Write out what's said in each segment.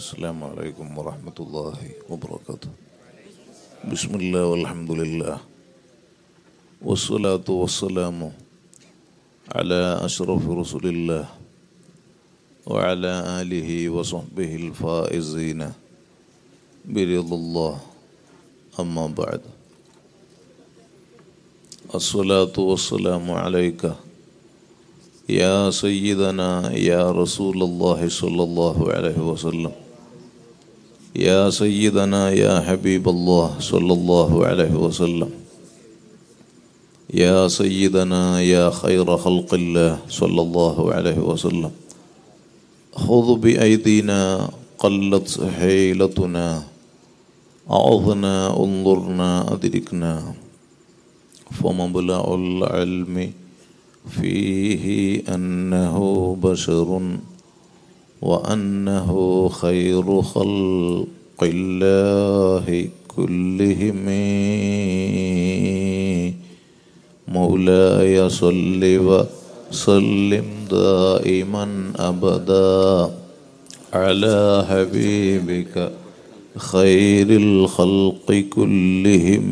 السلام عليكم ورحمة الله وبركاته بسم الله والحمد لله والصلاة والسلام على أشرف رسل الله وعلى آله وصحبه الفائزين برضا الله أما بعد الصلاة والسلام عليك يا سيدنا يا رسول الله صلى الله عليه وسلم يا سيدنا يا حبيب الله صلى الله عليه وسلم يا سيدنا يا خير خلق الله صلى الله عليه وسلم خذ بأيدينا قلت حيلتنا أعظنا انظرنا أدركنا فمبلغ العلم فيه أنه بشر وأنه خير خلق الله كلهم مولاي صل وسلم دائما أبدا على حبيبك خير الخلق كلهم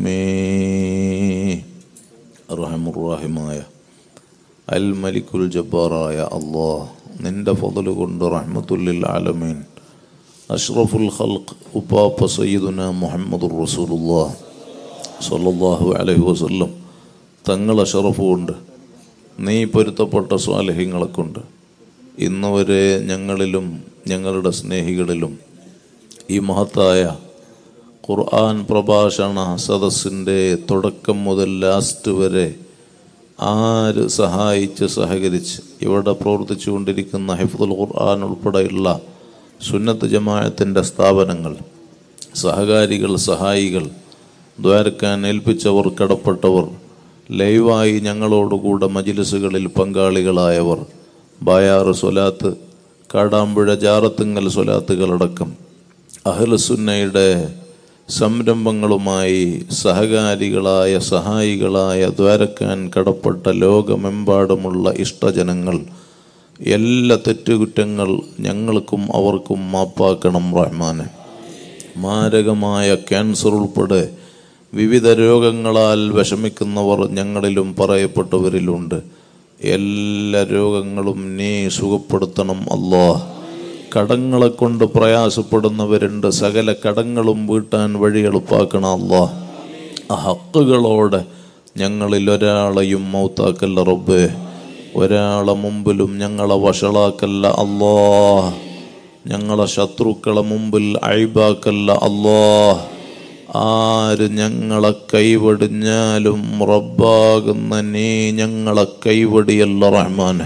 أرحم الراحماയ അൽ മലിക്കുൽ ജബ്ബാറായ അള്ളാഹ് നിന്റെ ഫضل കൊണ്ട് റഹ്മത്തുല്ലിൽ ആലമീൻ അഷ്റഫുൽ ഖൽഖ് ഉപ്പാപ്പ സയ്യിദുന മുഹമ്മദുർ റസൂലുള്ളാഹ് സ്വല്ലല്ലാഹു അലൈഹി വസല്ലം തങ്ങൾ അഷറഫ് കൊണ്ട് നീ പൊരുത്തപ്പെട്ട സ്വാലഹ്യങ്ങളെ കൊണ്ട് ഇന്ന് വരെ ഞങ്ങളിലും ഞങ്ങളുടെ സ്നേഹികളിലും ഈ മഹത്തായ ഖുർആൻ പ്രഭാഷണ സദസ്സിൻ്റെ തുടക്കം മുതൽ ലാസ്റ്റ് വരെ ആര് സഹായിച്ച് സഹകരിച്ച് ഇവിടെ പ്രവർത്തിച്ചു കൊണ്ടിരിക്കുന്ന ഹിഫ്ദുൽ ഖുർആൻ ഉൾപ്പെടെയുള്ള സുന്നത്ത് ജമാഅത്തിൻ്റെ സ്ഥാപനങ്ങൾ സഹകാരികൾ സഹായികൾ ദ്വാരക്കാൻ ഏൽപ്പിച്ചവർ കടപ്പെട്ടവർ ലൈവായി ഞങ്ങളോടുകൂടെ മജിലിസുകളിൽ പങ്കാളികളായവർ ബായാറ് സ്വലാത്ത് കാടാമ്പുഴ ജാറത്തുങ്ങൽ സ്വലാത്തുകളടക്കം അഹ്ലസുന്നയുടെ സംരംഭങ്ങളുമായി സഹകാരികളായ സഹായികളായ ദ്വാരക്കാൻ കടപ്പെട്ട ലോകമെമ്പാടുമുള്ള ഇഷ്ടജനങ്ങൾ എല്ലാ തെറ്റുകുറ്റങ്ങൾ ഞങ്ങൾക്കും അവർക്കും മാപ്പാക്കണം റഹ്മാന് മാരകമായ ക്യാൻസർ ഉൾപ്പെടെ വിവിധ രോഗങ്ങളാൽ വിഷമിക്കുന്നവർ ഞങ്ങളിലും പറയപ്പെട്ടവരിലുണ്ട് എല്ലാ രോഗങ്ങളും നീ സുഖപ്പെടുത്തണം അല്ലാഹ് കടങ്ങളെ കൊണ്ട് പ്രയാസപ്പെടുന്നവരുണ്ട് സകല കടങ്ങളും വീട്ടാൻ വഴി എളുപ്പാക്കണം അല്ലാ ആ ഹക്കുകളോടെ ഞങ്ങളിൽ ഒരാളെയും മൗത്താക്കല്ല റബ്ബേ ഒരാളെ മുമ്പിലും ഞങ്ങളെ വഷളാക്കല്ല അല്ലാ ഞങ്ങളെ ശത്രുക്കളെ മുമ്പിൽ അഴിബാക്കല്ല അല്ലാ ആര് ഞങ്ങളെ കൈവടിഞ്ഞാലും റബ്ബാകുന്ന നീ ഞങ്ങളെ കൈവടിയല്ല റഹ്മാനെ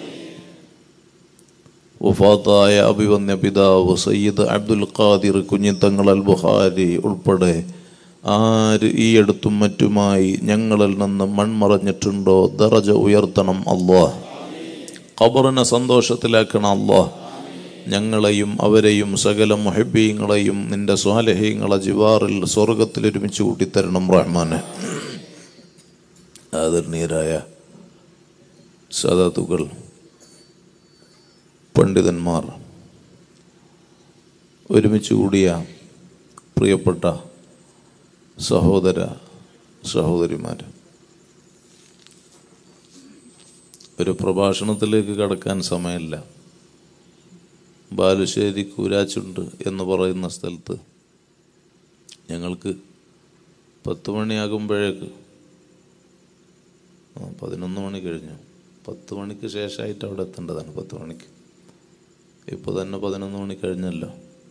വഫാത്തായ അഭിവന്യ പിതാവ് സയ്യിദ് അബ്ദുൽ ഖാദിർ കുഞ്ഞിത്തങ്ങൾ അൽ ബുഹാരി ഉൾപ്പെടെ ആര് ഈ അടുത്തും മറ്റുമായി ഞങ്ങളിൽ നിന്ന് മൺമറഞ്ഞിട്ടുണ്ടോ ദറജ ഉയർത്തണം അള്ളാഹ് ഖബറിനെ സന്തോഷത്തിലാക്കണം അള്ളാഹ് ഞങ്ങളെയും അവരെയും സകല മുഹബീങ്ങളെയും നിന്റെ സ്വാലഹീങ്ങളെ ജിവാറിൽ സ്വർഗത്തിൽ ഒരുമിച്ച് കൂട്ടിത്തരണം റഹ്മാനെ ആദരണീയരായ സദാത്തുകൾ പണ്ഡിതന്മാർ ഒരുമിച്ച് കൂടിയ പ്രിയപ്പെട്ട സഹോദര സഹോദരിമാർ ഒരു പ്രഭാഷണത്തിലേക്ക് കടക്കാൻ സമയമില്ല ബാലുശ്ശേരി കൂരാച്ചുണ്ട് എന്ന് പറയുന്ന സ്ഥലത്ത് ഞങ്ങൾക്ക് പത്ത് മണിയാകുമ്പോഴേക്ക് ആ, പതിനൊന്ന് മണി കഴിഞ്ഞു പത്ത് മണിക്ക് ശേഷമായിട്ട് അവിടെ എത്തേണ്ടതാണ് പത്ത് മണിക്ക് ഇപ്പോൾ തന്നെ പതിനൊന്ന് മണി കഴിഞ്ഞല്ലോ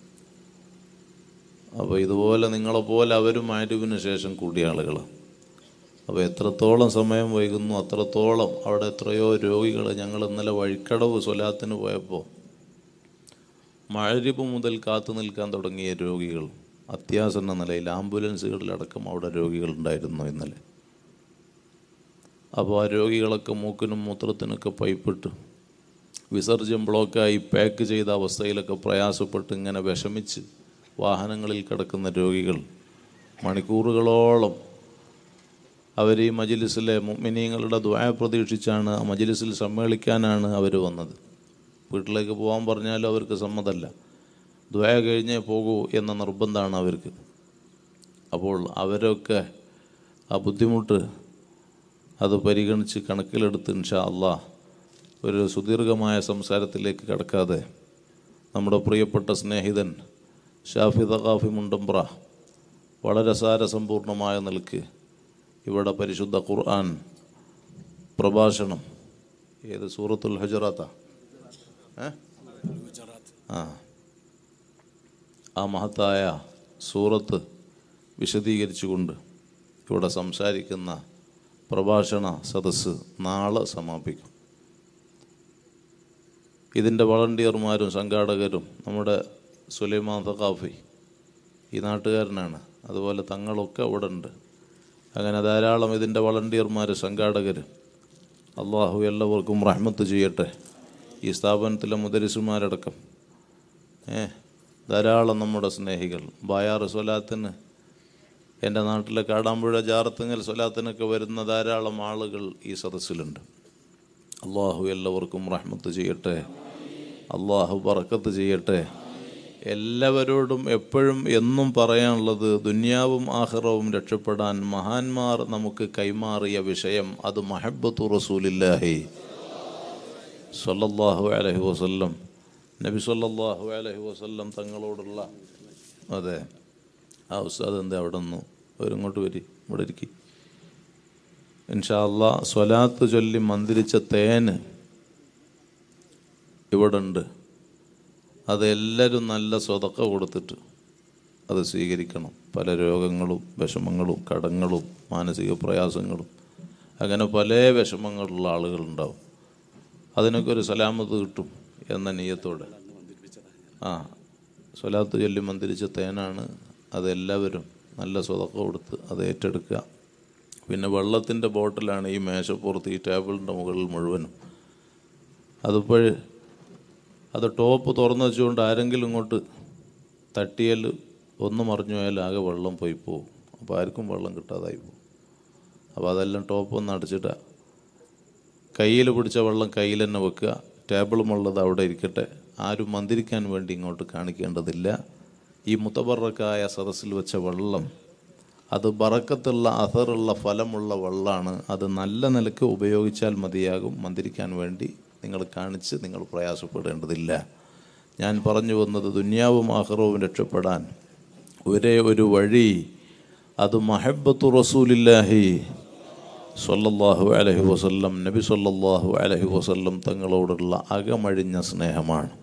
അപ്പോൾ ഇതുപോലെ നിങ്ങളെ പോലെ അവരും ആരുവിന് ശേഷം കൂടിയ ആളുകളാണ് അപ്പോൾ എത്രത്തോളം സമയം വൈകുന്നു അത്രത്തോളം അവിടെ എത്രയോ രോഗികൾ ഞങ്ങൾ ഇന്നലെ വഴിക്കടവ് സ്വലാത്തിന് പോയപ്പോൾ മഴരിപ്പ് മുതൽ കാത്തു നിൽക്കാൻ തുടങ്ങിയ രോഗികൾ അത്യാസന്ന നിലയിൽ ആംബുലൻസുകളിലടക്കം അവിടെ രോഗികളുണ്ടായിരുന്നു ഇന്നലെ അപ്പോൾ ആ രോഗികളൊക്കെ മൂക്കിനും മൂത്രത്തിനൊക്കെ പൈപ്പിട്ട് വിസർജ്യം ബ്ലോക്കായി പാക്ക് ചെയ്ത അവസ്ഥയിലൊക്കെ പ്രയാസപ്പെട്ട് ഇങ്ങനെ വിഷമിച്ച് വാഹനങ്ങളിൽ കിടക്കുന്ന രോഗികൾ മണിക്കൂറുകളോളം അവർ ഈ മജിലിസിലെ മുഅ്മിനീങ്ങളുടെ ദ്വായ പ്രതീക്ഷിച്ചാണ് ആ മജിലിസിൽ സമ്മേളിക്കാനാണ് അവർ വന്നത് വീട്ടിലേക്ക് പോകാൻ പറഞ്ഞാലും അവർക്ക് സമ്മതമല്ല ദ്വയ കഴിഞ്ഞേ പോകൂ എന്ന നിർബന്ധമാണ് അവർക്ക് അപ്പോൾ അവരൊക്കെ ആ ബുദ്ധിമുട്ട് അത് പരിഗണിച്ച് കണക്കിലെടുത്ത് ഇൻഷാ അള്ളാ ഒരു സുദീർഘമായ സംസാരത്തിലേക്ക് കടക്കാതെ നമ്മുടെ പ്രിയപ്പെട്ട സ്നേഹിതൻ ഷാഫി തഖാഫി മുണ്ടമ്പ്ര വളരെ സാരസമ്പൂർണമായ നിലക്ക് ഇവിടെ പരിശുദ്ധ ഖുർആൻ പ്രഭാഷണം ഏത് സൂറത്തുൽ ഹജറാത്ത ഏ ആ ആ മഹത്തായ സൂറത്ത് വിശദീകരിച്ചുകൊണ്ട് ഇവിടെ സംസാരിക്കുന്ന പ്രഭാഷണ സദസ്സ് നാളെ സമാപിക്കും ഇതിൻ്റെ വളണ്ടിയർമാരും സംഘാടകരും നമ്മുടെ സുലൈമാൻ തക്കാഫി ഈ നാട്ടുകാരനാണ് അതുപോലെ തങ്ങളൊക്കെ അവിടെ ഉണ്ട് അങ്ങനെ ധാരാളം ഇതിൻ്റെ വളണ്ടിയർമാർ സംഘാടകർ അള്ളാഹു എല്ലാവർക്കും റഹ്മത്ത് ചെയ്യട്ടെ ഈ സ്ഥാപനത്തിലെ മുദരിസുമാരടക്കം ഏ ധാരാളം നമ്മുടെ സ്നേഹികൾ ബായാറ് സ്വലാത്തിന് എൻ്റെ നാട്ടിലെ കാടാമ്പുഴ ജാറത്തുങ്ങൽ സ്വലാത്തിനൊക്കെ വരുന്ന ധാരാളം ആളുകൾ ഈ സദസ്സിലുണ്ട് അള്ളാഹു എല്ലാവർക്കും റഹ്മത്ത് ചെയ്യട്ടെ അള്ളാഹു പറക്കത്ത് ചെയ്യട്ടെ എല്ലാവരോടും എപ്പോഴും എന്നും പറയാനുള്ളത് ദുന്യാവും ആഹ്റവും രക്ഷപ്പെടാൻ മഹാന്മാർ നമുക്ക് കൈമാറിയ വിഷയം അത് മഹബത്തു റസൂലില്ലാഹി സല്ലല്ലാഹു അലൈഹി വസല്ലം നബി സല്ലല്ലാഹു അലൈഹി വസല്ലം തങ്ങളോടുള്ള അതെ ആ ഉസ്താദ് എന്താ അവിടെ നിന്ന് അവരിങ്ങോട്ട് വരി ഇവിടെ ഇരിക്കി ഇൻഷാ അള്ളാ സ്വലാത്ത് ചൊല്ലി മന്ദിരിച്ച തേന് ഇവിടെ ഉണ്ട് അതെല്ലാവരും നല്ല സ്വതക്ക കൊടുത്തിട്ട് അത് സ്വീകരിക്കണം പല രോഗങ്ങളും വിഷമങ്ങളും കടങ്ങളും മാനസിക പ്രയാസങ്ങളും അങ്ങനെ പല വിഷമങ്ങളുള്ള ആളുകളുണ്ടാവും അതിനൊക്കെ ഒരു സലാമത്ത് കിട്ടും എന്ന നീയത്തോടെ ആ സ്വലാത്ത് ചൊല്ലി മന്ദിരിച്ച തേനാണ് അതെല്ലാവരും നല്ല സ്വതക്ക കൊടുത്ത് അത് ഏറ്റെടുക്കുക പിന്നെ വെള്ളത്തിൻ്റെ ബോട്ടിലാണ് ഈ മേശപ്പുറത്ത് ഈ ടേബിളിൻ്റെ മുകളിൽ മുഴുവനും അതിപ്പോൾ അത് ടോപ്പ് തുറന്നു വെച്ചുകൊണ്ട് ആരെങ്കിലും ഇങ്ങോട്ട് തട്ടിയാൽ ഒന്ന് മറിഞ്ഞു പോയാൽ ആകെ വെള്ളം പോയി പോകും അപ്പോൾ ആർക്കും വെള്ളം കിട്ടാതായി പോകും അപ്പോൾ അതെല്ലാം ടോപ്പ് ഒന്ന് അടച്ചിട്ട് കയ്യിൽ പിടിച്ച വെള്ളം കയ്യിൽ തന്നെ വെക്കുക ടേബിളുമുള്ളത് അവിടെ ഇരിക്കട്ടെ ആരും മന്ദിരിക്കാൻ വേണ്ടി ഇങ്ങോട്ട് കാണിക്കേണ്ടതില്ല ഈ മുത്തബറക്കായ സദസ്സിൽ വെച്ച വെള്ളം അത് ബറക്കത്തുള്ള അസറുള്ള ഫലമുള്ള വെള്ളമാണ് അത് നല്ല നിലക്ക് ഉപയോഗിച്ചാൽ മതിയാകും മന്ദിരിക്കാൻ വേണ്ടി നിങ്ങൾ കാണിച്ച് നിങ്ങൾ പ്രയാസപ്പെടേണ്ടതില്ല ഞാൻ പറഞ്ഞു വന്നത് ദുന്യാവും ആഹ്റവും രക്ഷപ്പെടാൻ ഒരേ ഒരു വഴി അത് മഹബത്തു റസൂലില്ലാഹി സല്ലല്ലാഹു അലൈഹി വസല്ലം നബി സല്ലല്ലാഹു അലൈഹി വസല്ലം തങ്ങളോടുള്ള അകമഴിഞ്ഞ സ്നേഹമാണ്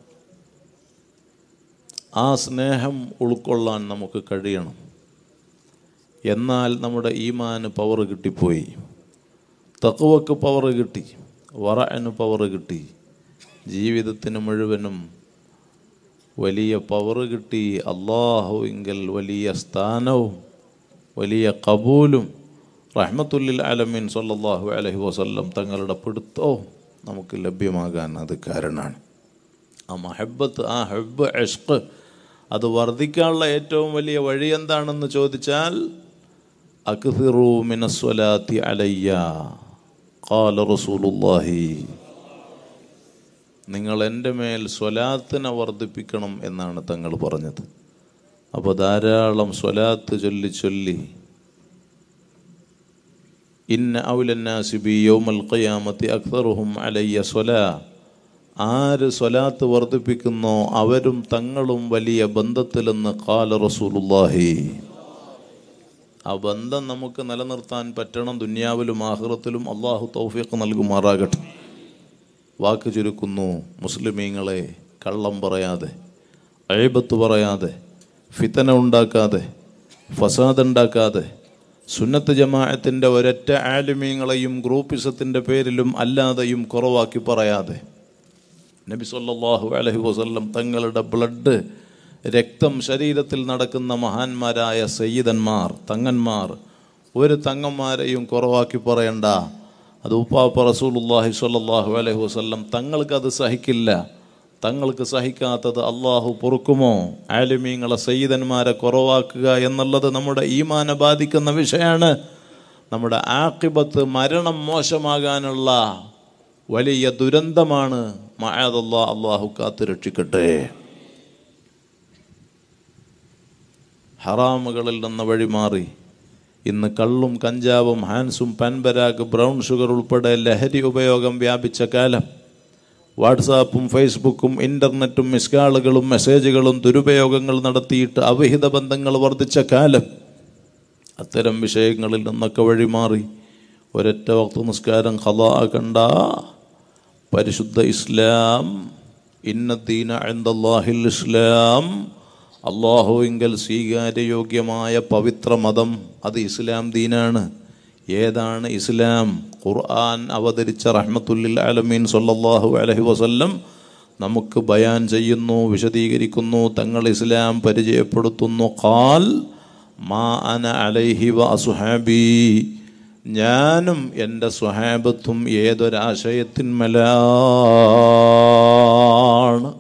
ആ സ്നേഹം ഉൾക്കൊള്ളാൻ നമുക്ക് കഴിയണം എന്നാൽ നമ്മുടെ ഈമാന് പവർ കിട്ടിപ്പോയി തക്കുവക്ക് പവർ കിട്ടി വറന് പവർ കിട്ടി ജീവിതത്തിന് മുഴുവനും വലിയ പവർ കിട്ടി അള്ളാഹുവിങ്കൽ വലിയ സ്ഥാനവും വലിയ കബൂലും റഹ്മത്തുല്ലിൽ അലമീൻ സല്ലല്ലാഹു അലൈഹി വസല്ലം തങ്ങളുടെ പിടുത്തവും നമുക്ക് ലഭ്യമാകാൻ അത് കാരണമാണ് ആ മഹബത്ത് ആ ഹബ്ബ് ഇഷ്ക് അത് വർദ്ധിക്കാനുള്ള ഏറ്റവും വലിയ വഴി എന്താണെന്ന് ചോദിച്ചാൽ അക്സിറു മിനസ്വലാത്തി അലയ്യ ഖാല റസൂലുള്ളാഹി നിങ്ങൾ എൻ്റെ മേൽ സ്വലാത്തിനെ വർദ്ധിപ്പിക്കണം എന്നാണ് തങ്ങൾ പറഞ്ഞത് അപ്പോൾ ധാരാളം സ്വലാത്ത് ചൊല്ലി ചൊല്ലി ഇന്ന ഔലന്നാസിബി യൗമൽ ഖിയാമത്തി അക്തറുഹും അലയ്യ സ്വലാ ആര് സ്വലാത്ത് വർദ്ധിപ്പിക്കുന്നോ അവരും തങ്ങളും വലിയ ബന്ധത്തിലെന്ന് കാല റസൂലുള്ളാഹി ആ ബന്ധം നമുക്ക് നിലനിർത്താൻ പറ്റണം ദുന്യാവിലും ആഹ്റത്തിലും അള്ളാഹു തൗഫീഖ് നൽകുമാറാകട്ടെ വാക്ക് ചുരുക്കുന്നു മുസ്ലിമീങ്ങളെ കള്ളം പറയാതെ അഴിബത്ത് പറയാതെ ഫിത്തന ഉണ്ടാക്കാതെ ഫസാദ് ഉണ്ടാക്കാതെ സുന്നത്ത് ജമാഅത്തിൻ്റെ ഒരൊറ്റ ആലിമീങ്ങളെയും ഗ്രൂപ്പിസത്തിൻ്റെ പേരിലും അല്ലാതെയും കുറവാക്കി പറയാതെ നബി സല്ലല്ലാഹു അലൈഹി വസല്ലം തങ്ങളുടെ ബ്ലഡ് രക്തം ശരീരത്തിൽ നടക്കുന്ന മഹാന്മാരായ സയ്യിദന്മാർ തങ്ങന്മാർ ഒരു തങ്ങന്മാരെയും കുറവാക്കി പറയണ്ട അത് ഉപ്പാപ്പ റസൂലുള്ളാഹി സ്വല്ലല്ലാഹു അലൈഹി വസല്ലം തങ്ങൾക്ക് അത് സഹിക്കില്ല തങ്ങൾക്ക് സഹിക്കാത്തത് അള്ളാഹു പൊറുക്കുമോ ആലിമീങ്ങളെ സയ്യിദന്മാരെ കുറവാക്കുക എന്നുള്ളത് നമ്മുടെ ഈമാനെ ബാധിക്കുന്ന വിഷയമാണ് നമ്മുടെ ആക്കിബത്ത് മരണം മോശമാകാനുള്ള വലിയ ദുരന്തമാണ് മഴതല്ല അള്ളാഹു കാത്തു രക്ഷിക്കട്ടെ ഹറാമുകളിൽ നിന്ന് വഴിമാറി ഇന്ന് കള്ളും കഞ്ചാവും ഹാൻസും പാൻപരാഗ് ബ്രൗൺ ഷുഗർ ഉൾപ്പെടെ ലഹരി ഉപയോഗം വ്യാപിച്ച കാലം വാട്സാപ്പും ഫേസ്ബുക്കും ഇൻ്റർനെറ്റും മിസ്കാളുകളും മെസ്സേജുകളും ദുരുപയോഗങ്ങൾ നടത്തിയിട്ട് അവിഹിത ബന്ധങ്ങൾ വർദ്ധിച്ച കാലം അത്തരം വിഷയങ്ങളിൽ നിന്നൊക്കെ വഴിമാറി ഒരൊറ്റ വക്ത നിസ്കാരം ഖലാ കണ്ട പരിശുദ്ധ ഇസ്ലാം ഇന്നദ്ദീന അൻദല്ലാഹിൽ ഇസ്ലാം അള്ളാഹുവിങ്കൽ സ്വീകാര്യയോഗ്യമായ പവിത്ര മതം അത് ഇസ്ലാം ദീനാണ് ഏതാണ് ഇസ്ലാം ഖുർആൻ അവതരിച്ച റഹ്മത്തുല്ലിൽ ആലമീൻ സല്ലല്ലാഹു അലൈഹി വസല്ലം നമുക്ക് ബയാൻ ചെയ്യുന്നു വിശദീകരിക്കുന്നു തങ്ങൾ ഇസ്ലാം പരിചയപ്പെടുത്തുന്നു ഖാൽ മാ അന അലൈഹി വ അസുഹാബി ഞാനും എൻ്റെ സ്വഹാബത്തും ഏതൊരാശയത്തിന്മലാണ്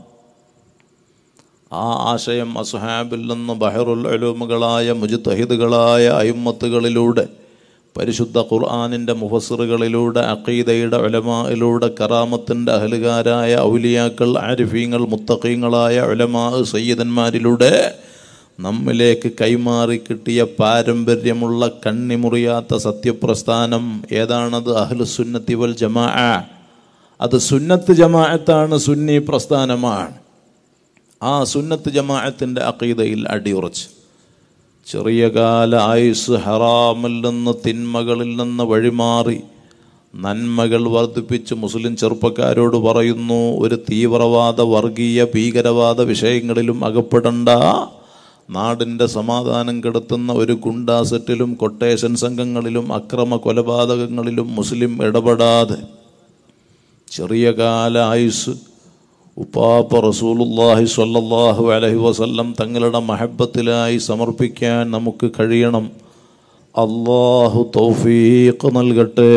ആ ആശയം അസുഹാബിൽ നിന്ന് ബഹറുൽ അലൂമുകളായ മുജിത്തഹിദുകളായ അയിമ്മത്തുകളിലൂടെ പരിശുദ്ധ ഖുർആാനിൻ്റെ മുഫസറുകളിലൂടെ അഖീദയുടെ ഉലമായിലൂടെ കറാമത്തിൻ്റെ അഹലുകാരായ ഔലിയാക്കൾ ആരിഫീങ്ങൾ മുത്തഖീങ്ങളായ ഉലമാ സയ്യിദന്മാരിലൂടെ നമ്മിലേക്ക് കൈമാറി കിട്ടിയ പാരമ്പര്യമുള്ള കണ്ണിമുറിയാത്ത സത്യപ്രസ്ഥാനം ഏതാണത് അഹ്ലുസുന്നത്തി വൽ ജമാ അത് സുന്നത്ത് ജമാഅത്താണ് സുന്നി പ്രസ്ഥാനമാണ് ആ സുന്നത്ത് ജമാഅത്തിൻ്റെ അഖീദയിൽ അടിയുറച്ച് ചെറിയ കാല ആയുസ് ഹറാമിൽ നിന്ന് തിന്മകളിൽ നിന്ന് വഴിമാറി നന്മകൾ വർദ്ധിപ്പിച്ച് മുസ്ലിം ചെറുപ്പക്കാരോട് പറയുന്നു ഒരു തീവ്രവാദ വർഗീയ ഭീകരവാദ വിഷയങ്ങളിലും അകപ്പെടണ്ട നാടിൻ്റെ സമാധാനം കെടുത്തുന്ന ഒരു ഗുണ്ടാസെറ്റിലും കൊട്ടേഷൻ സംഘങ്ങളിലും അക്രമ കൊലപാതകങ്ങളിലും മുസ്ലിം ഇടപെടാതെ ചെറിയ കാല ആയുസ് ഉപ്പാപ്പ റസൂലുല്ലാഹി സ്വല്ലല്ലാഹു അലൈഹി വസല്ലം തങ്ങളുടെ മഹബത്തിലായി സമർപ്പിക്കാൻ നമുക്ക് കഴിയണം അള്ളാഹു തൗഫീഖ് നൽകട്ടെ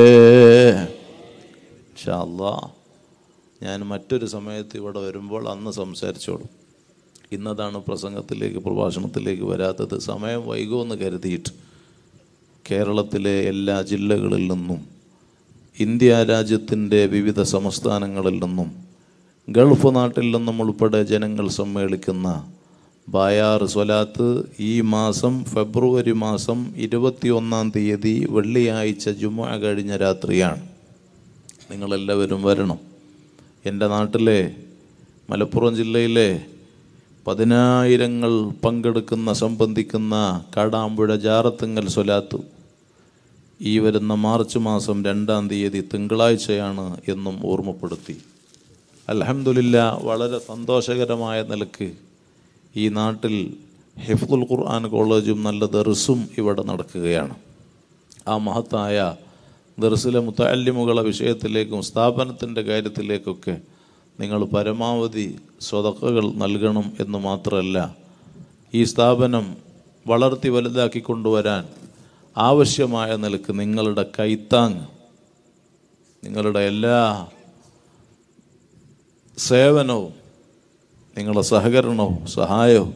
ഇൻഷാ അല്ലാ ഞാൻ മറ്റൊരു സമയത്ത് ഇവിടെ വരുമ്പോൾ അന്ന് സംസാരിച്ചോളും ഇന്നതാണ് പ്രസംഗത്തിലേക്ക് പ്രഭാഷണത്തിലേക്ക് വരാത്തത് സമയം വൈകുമെന്ന് കരുതിയിട്ട് കേരളത്തിലെ എല്ലാ ജില്ലകളിൽ നിന്നും ഇന്ത്യ രാജ്യത്തിൻ്റെ വിവിധ സംസ്ഥാനങ്ങളിൽ നിന്നും ഗൾഫ് നാട്ടിൽ നിന്നും ഉൾപ്പെടെ ജനങ്ങൾ സമ്മേളിക്കുന്ന ബായാർ സ്വലാത്ത് ഈ മാസം ഫെബ്രുവരി മാസം ഇരുപത്തിയൊന്നാം തീയതി വെള്ളിയാഴ്ച ജുമ കഴിഞ്ഞ രാത്രിയാണ് നിങ്ങളെല്ലാവരും വരണം എൻ്റെ നാട്ടിലെ മലപ്പുറം ജില്ലയിലെ പതിനായിരങ്ങൾ പങ്കെടുക്കുന്ന സംബന്ധിക്കുന്ന കാടാമ്പുഴ ജാറത്തുങ്ങൽ സ്വലാത്ത് ഈ വരുന്ന മാർച്ച് മാസം രണ്ടാം തീയതി തിങ്കളാഴ്ചയാണ് എന്നും ഓർമ്മപ്പെടുത്തി അലഹമില്ല വളരെ സന്തോഷകരമായ നിലക്ക് ഈ നാട്ടിൽ ഹിഫ്ദുൽ ഖുർആൻ കോളേജും നല്ല ദർസും ഇവിടെ നടക്കുകയാണ് ആ മഹത്തായ ദർസിലെ മുത്തല്ലിമുകളെ വിഷയത്തിലേക്കും സ്ഥാപനത്തിൻ്റെ കാര്യത്തിലേക്കൊക്കെ നിങ്ങൾ പരമാവധി സ്വതക്കകൾ നൽകണം എന്ന് മാത്രമല്ല ഈ സ്ഥാപനം വളർത്തി വലുതാക്കി കൊണ്ടുവരാൻ ആവശ്യമായ നിലക്ക് നിങ്ങളുടെ കൈത്താങ് നിങ്ങളുടെ എല്ലാ സേവനവും നിങ്ങളുടെ സഹകരണവും സഹായവും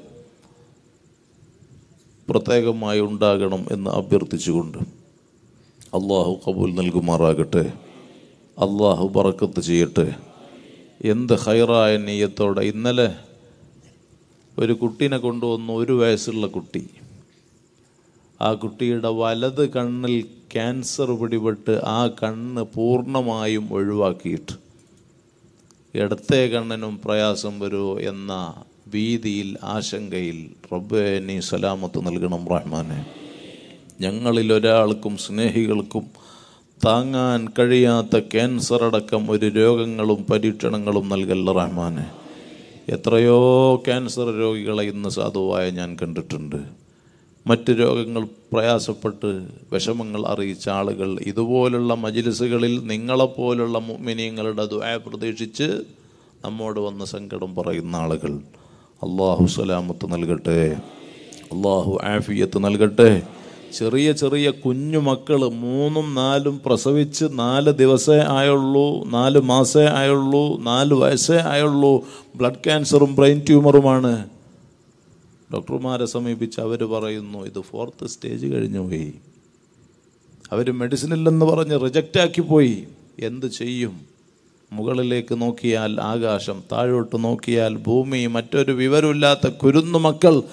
പ്രത്യേകമായി ഉണ്ടാകണം എന്ന് അഭ്യർത്ഥിച്ചുകൊണ്ട് അള്ളാഹു കബൂൽ നൽകുമാറാകട്ടെ അള്ളാഹു ബറക്കത്ത് ചെയ്യട്ടെ എന്ത് ഹൈറായ നെയ്യത്തോടെ ഇന്നലെ ഒരു കുട്ടീനെ കൊണ്ടുവന്നു ഒരു വയസ്സുള്ള കുട്ടി ആ കുട്ടിയുടെ വലത് കണ്ണിൽ ക്യാൻസർ പിടിപെട്ട് ആ കണ്ണ് പൂർണ്ണമായും ഒഴിവാക്കിയിട്ട് ഇടത്തെ കണ്ണിനും പ്രയാസം വരുമോ എന്ന ഭീതിയിൽ ആശങ്കയിൽ റബ്ബെ നീ സലാമത്ത് നൽകണം റഹ്മാനെ ഞങ്ങളിൽ ഒരാൾക്കും സ്നേഹികൾക്കും താങ്ങാൻ കഴിയാത്ത ക്യാൻസർ അടക്കം ഒരു രോഗങ്ങളും പരീക്ഷണങ്ങളും നൽകല്ല റഹ്മാനെ എത്രയോ ക്യാൻസർ രോഗികളെ ഇന്ന് സാധുവായ ഞാൻ കണ്ടിട്ടുണ്ട് മറ്റ് രോഗങ്ങൾ പ്രയാസപ്പെട്ട് വിഷമങ്ങൾ അറിയിച്ച ആളുകൾ ഇതുപോലുള്ള മജിലിസുകളിൽ നിങ്ങളെപ്പോലുള്ള മുമിനിയങ്ങളുടെ ദുആ പ്രതീക്ഷിച്ച് നമ്മോട് വന്ന് സങ്കടം പറയുന്ന ആളുകൾ അള്ളാഹു സലാമത്ത് നൽകട്ടെ അള്ളാഹു ആഫിയത്ത് നൽകട്ടെ ചെറിയ ചെറിയ കുഞ്ഞു മക്കൾ മൂന്നും നാലും പ്രസവിച്ച് നാല് ദിവസമേ ആയുള്ളൂ നാല് മാസേ ആയുള്ളൂ നാല് വയസ്സേ ആയുള്ളൂ ബ്ലഡ് ക്യാൻസറും ബ്രെയിൻ ട്യൂമറുമാണ് ഡോക്ടർമാരെ സമീപിച്ച് അവർ പറയുന്നു ഇത് ഫോർത്ത് സ്റ്റേജ് കഴിഞ്ഞു പോയി അവർ മെഡിസിൻ ഇല്ലെന്ന് പറഞ്ഞ് റിജക്റ്റ് ആക്കി പോയി എന്ത് ചെയ്യും മുകളിലേക്ക് നോക്കിയാൽ ആകാശം താഴോട്ട് നോക്കിയാൽ ഭൂമി മറ്റൊരു വിവരമില്ലാത്ത കുരുന്നു മക്കൾ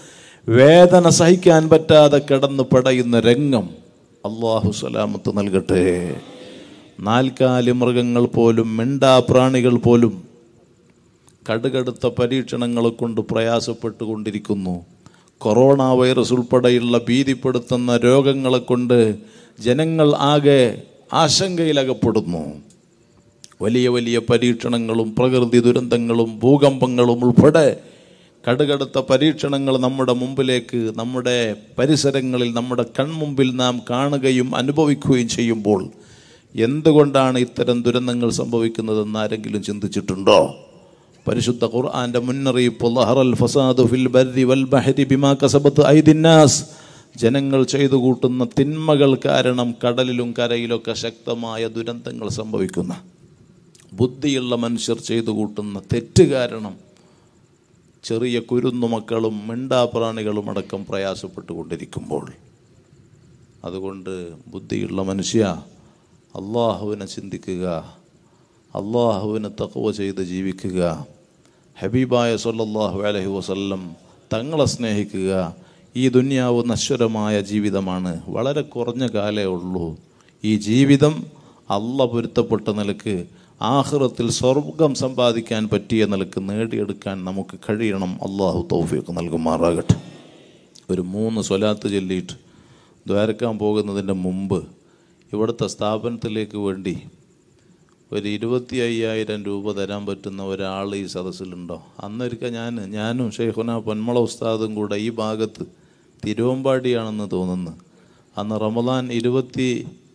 വേദന സഹിക്കാൻ പറ്റാതെ കിടന്ന് പടയുന്ന രംഗം അള്ളാഹു സലാമത്ത് നൽകട്ടെ നാൽക്കാലി മൃഗങ്ങൾ പോലും മിണ്ടാപ്രാണികൾ പോലും കടുകടുത്ത പരീക്ഷണങ്ങളെ കൊണ്ട് പ്രയാസപ്പെട്ടുകൊണ്ടിരിക്കുന്നു കൊറോണ വൈറസ് ഉൾപ്പെടെയുള്ള ഭീതിപ്പെടുത്തുന്ന രോഗങ്ങളെ കൊണ്ട് ജനങ്ങൾ ആകെ ആശങ്കയിലകപ്പെടുന്നു വലിയ വലിയ പരീക്ഷണങ്ങളും പ്രകൃതി ദുരന്തങ്ങളും ഭൂകമ്പങ്ങളും ഉൾപ്പെടെ കടുകടുത്ത പരീക്ഷണങ്ങൾ നമ്മുടെ മുമ്പിലേക്ക് നമ്മുടെ പരിസരങ്ങളിൽ നമ്മുടെ കൺമുമ്പിൽ നാം കാണുകയും അനുഭവിക്കുകയും ചെയ്യുമ്പോൾ എന്തുകൊണ്ടാണ് ഇത്തരം ദുരന്തങ്ങൾ സംഭവിക്കുന്നതെന്ന് ആരെങ്കിലും ചിന്തിച്ചിട്ടുണ്ടോ പരിശുദ്ധ ഖുർആന്റെ മുന്നറിയിപ്പ് ലഹറൽ ഫസാദു ഫിൽ ബർരി വൽ ബഹരി ബിമാ കസബത്ത് ഐദിന്നാസ് ജനങ്ങൾ ചെയ്തു കൂട്ടുന്ന തിന്മകൾ കാരണം കടലിലും കരയിലൊക്കെ ശക്തമായ ദുരന്തങ്ങൾ സംഭവിക്കുന്ന ബുദ്ധിയുള്ള മനുഷ്യർ ചെയ്തു കൂട്ടുന്ന തെറ്റ് കാരണം ചെറിയ കുരുന്നുമക്കളും മിണ്ടാപ്രാണികളും അടക്കം പ്രയാസപ്പെട്ടുകൊണ്ടിരിക്കുമ്പോൾ അതുകൊണ്ട് ബുദ്ധിയുള്ള മനുഷ്യ അള്ളാഹുവിനെ ചിന്തിക്കുക അള്ളാഹുവിനെ തക്കവ ചെയ്ത് ജീവിക്കുക ഹബീബായ സല്ലല്ലാഹു അലൈഹി വസല്ലം തങ്ങളെ സ്നേഹിക്കുക ഈ ദുന്യാവ് നശ്വരമായ ജീവിതമാണ് വളരെ കുറഞ്ഞ കാലേ ഉള്ളൂ ഈ ജീവിതം അല്ല പൊരുത്തപ്പെട്ട നിലക്ക് ആഹ്റത്തിൽ സ്വർഗം സമ്പാദിക്കാൻ പറ്റിയ നിലക്ക് നേടിയെടുക്കാൻ നമുക്ക് കഴിയണം അള്ളാഹു തൗഫീഖ് നൽകുമാറാകട്ടെ ഒരു മൂന്ന് സ്വലാത്ത് ചൊല്ലിയിട്ട് ദ്വാരക്കാൻ പോകുന്നതിൻ്റെ മുമ്പ് ഇവിടുത്തെ സ്ഥാപനത്തിലേക്ക് വേണ്ടി ഒരു ഇരുപത്തി അയ്യായിരം രൂപ തരാൻ പറ്റുന്ന ഒരാൾ ഈ സദസ്സിലുണ്ടോ അന്നൊരിക്കൽ ഞാൻ ഞാനും ഷെയ്ഖുന പൊന്മള ഉസ്താദും കൂടെ ഈ ഭാഗത്ത് തിരുവമ്പാടിയാണെന്ന് തോന്നുന്നു അന്ന് റമദാൻ ഇരുപത്തി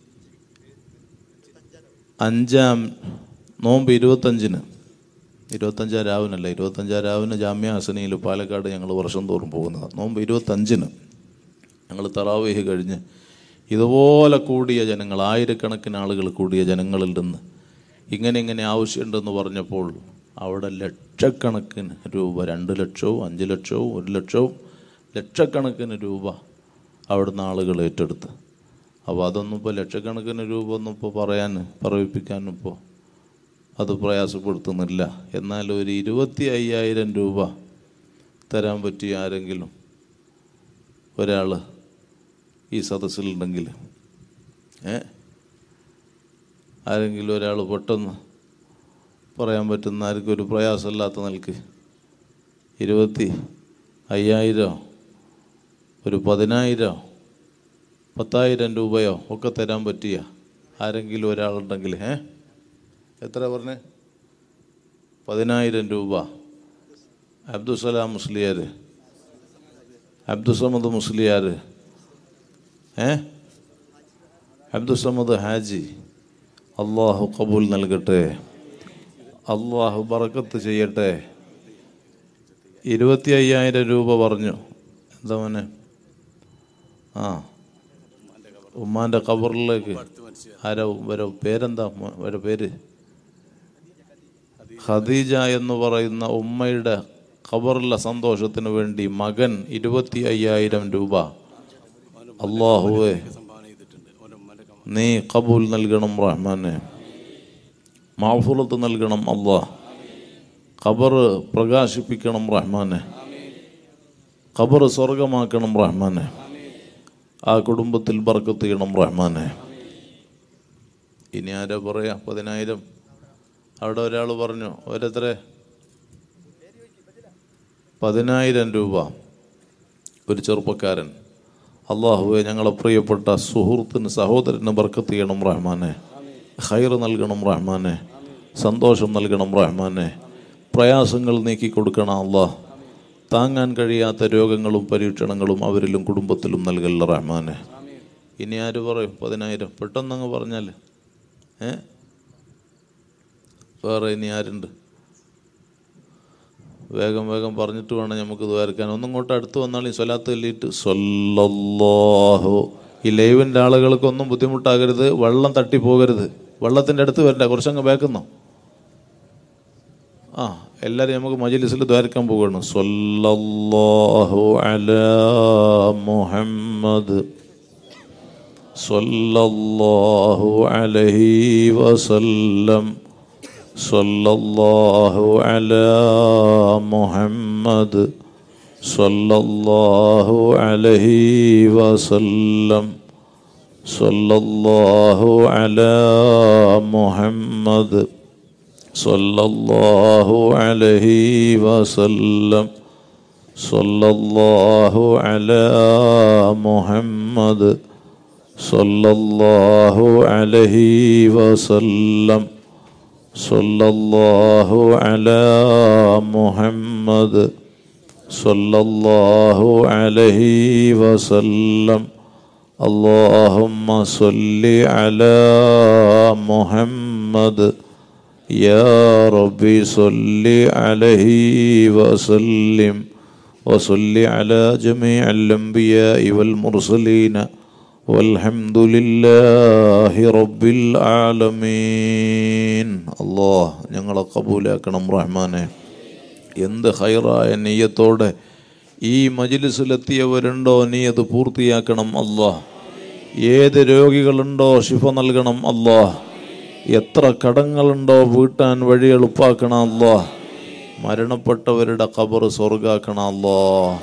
അഞ്ചാം നോമ്പ് ഇരുപത്തഞ്ചിന് ഇരുപത്തഞ്ചാം രാവിനല്ല ഇരുപത്തഞ്ചാം രാവിന് ജാമ്യ ഹസനിയിൽ പാലക്കാട് ഞങ്ങൾ വർഷം തോറും പോകുന്നത് നോമ്പ് ഇരുപത്തഞ്ചിന് ഞങ്ങൾ തറാവേഹ് കഴിഞ്ഞ് ഇതുപോലെ കൂടിയ ജനങ്ങൾ ആയിരക്കണക്കിന് ആളുകൾ കൂടിയ ജനങ്ങളിൽ നിന്ന് ഇങ്ങനെ ഇങ്ങനെ ആവശ്യമുണ്ടെന്ന് പറഞ്ഞപ്പോൾ അവിടെ ലക്ഷക്കണക്കിന് രൂപ രണ്ട് ലക്ഷവും അഞ്ച് ലക്ഷവും ഒരു ലക്ഷവും ലക്ഷക്കണക്കിന് രൂപ അവിടുന്ന് ആളുകൾ ഏറ്റെടുത്ത് അപ്പോൾ അതൊന്നും ഇപ്പോൾ ലക്ഷക്കണക്കിന് രൂപ ഒന്നും ഇപ്പോൾ പറയാൻ പറയിപ്പിക്കാനും ഇപ്പോൾ അത് പ്രയാസപ്പെടുത്തുന്നില്ല എന്നാൽ ഒരു ഇരുപത്തി അയ്യായിരം രൂപ തരാൻ പറ്റിയ ആരെങ്കിലും ഒരാൾ ഈ സദസ്സിലുണ്ടെങ്കിൽ ഏ ആരെങ്കിലും ഒരാൾ പെട്ടെന്ന് പറയാൻ പറ്റുന്ന ആർക്കും ഒരു പ്രയാസമില്ലാത്ത നിലക്ക് ഇരുപത്തി അയ്യായിരം ഒരു പതിനായിരം പത്തായിരം രൂപയോ ഒക്കെ തരാൻ പറ്റിയ ആരെങ്കിലും ഒരാളുണ്ടെങ്കിൽ ഏ എത്ര പറഞ്ഞേ പതിനായിരം രൂപ അബ്ദുസലാം മുസ്ലിയാർ അബ്ദുസമദ് മുസ്ലിയാർ ഏ അബ്ദുസമദ് ഹാജി അള്ളാഹു കബൂൽ നൽകട്ടെ അള്ളാഹു ബറക്കത്ത് ചെയ്യട്ടെ ഇരുപത്തി അയ്യായിരം രൂപ പറഞ്ഞു എന്താ മോനെ ആ ഉമ്മാൻ്റെ കബറിലേക്ക് ആരോ വരോ പേരെന്താ മോ- വരെ പേര് ഖദീജ എന്ന് പറയുന്ന ഉമ്മയുടെ ഖബറിലെ സന്തോഷത്തിന് വേണ്ടി മകൻ ഇരുപത്തി അയ്യായിരം രൂപ അള്ളാഹുവെ നീ കബൂൽ നൽകണം റഹ്മാനെ മാഫുറത്ത് നൽകണം അള്ളാഹ് ഖബർ പ്രകാശിപ്പിക്കണം റഹ്മാനെ ഖബർ സ്വർഗമാക്കണം റഹ്മാനെ ആ കുടുംബത്തിൽ ബർക്കത്ത് ചെയ്യണം റഹ്മാനെ ഇനി ആരാ പറയാ പതിനായിരം അവിടെ ഒരാൾ പറഞ്ഞു ഓരോരുത്തരെ പതിനായിരം രൂപ ഒരു ചെറുപ്പക്കാരൻ അള്ളാഹുവെ ഞങ്ങളെ പ്രിയപ്പെട്ട സുഹൃത്തിന് സഹോദരന് ബർക്കത്ത് ചെയ്യണം റഹ്മാനെ ഹൈർ നൽകണം റഹ്മാനെ സന്തോഷം നൽകണം റഹ്മാനെ പ്രയാസങ്ങൾ നീക്കി കൊടുക്കണം അള്ളാഹ് താങ്ങാൻ കഴിയാത്ത രോഗങ്ങളും പരീക്ഷണങ്ങളും അവരിലും കുടുംബത്തിലും നൽകല്ല റഹ്മാനെ ഇനി ആര് പറയും പതിനായിരം പെട്ടെന്നങ്ങ് പറഞ്ഞാൽ ഏ വേറെ ഇനി ആരുണ്ട് വേഗം വേഗം പറഞ്ഞിട്ട് വേണം നമുക്ക് ദ്വാരക്കാൻ ഒന്നും ഇങ്ങോട്ട് അടുത്ത് വന്നാൽ ഈ സ്വലാത്ത് ചൊല്ലിയിട്ട് സ്വല്ലല്ലാഹു ഈ ലൈവിൻ്റെ ആളുകൾക്കൊന്നും ബുദ്ധിമുട്ടാകരുത് വെള്ളം തട്ടി പോകരുത് വെള്ളത്തിൻ്റെ അടുത്ത് വരണ്ട കുറച്ചങ്ങ് വേക്കുന്നോ ആ എല്ലാവരും നമുക്ക് മജലിസിൽ ദ്വാരക്കാൻ പോവുകയാണ് സ്വല്ലല്ലാഹു അലാ മുഹമ്മദ് സ്വല്ലല്ലാഹു അലൈഹി വസല്ലം സ്വല്ലല്ലാഹു അലാ മുഹമ്മദ് صلى الله عليه وسلم صلى الله على محمد صلى الله عليه وسلم صلى الله على محمد صلى الله عليه وسلم صلى الله على محمد صلى الله عليه وسلم اللهم صل على محمد يا ربي صل عليه وسلم وصل على جميع الأنبياء والمرسلين والحمد لله رب العالمين الله ഞങ്ങളെ കബൂലാക്കണം റഹ്മാനെ എന്ത് ഹൈറായ നെയ്യത്തോടെ ഈ മജിലിസിലെത്തിയവരുണ്ടോ നീ അത് പൂർത്തിയാക്കണം അല്ലാഹ് ഏത് രോഗികളുണ്ടോ ശിഫ നൽകണം അല്ലാഹ് എത്ര കടങ്ങളുണ്ടോ വീട്ടാൻ വഴി എളുപ്പാക്കണം അല്ലാഹ് മരണപ്പെട്ടവരുടെ ഖബർ സ്വർഗാക്കണം അല്ലാഹ്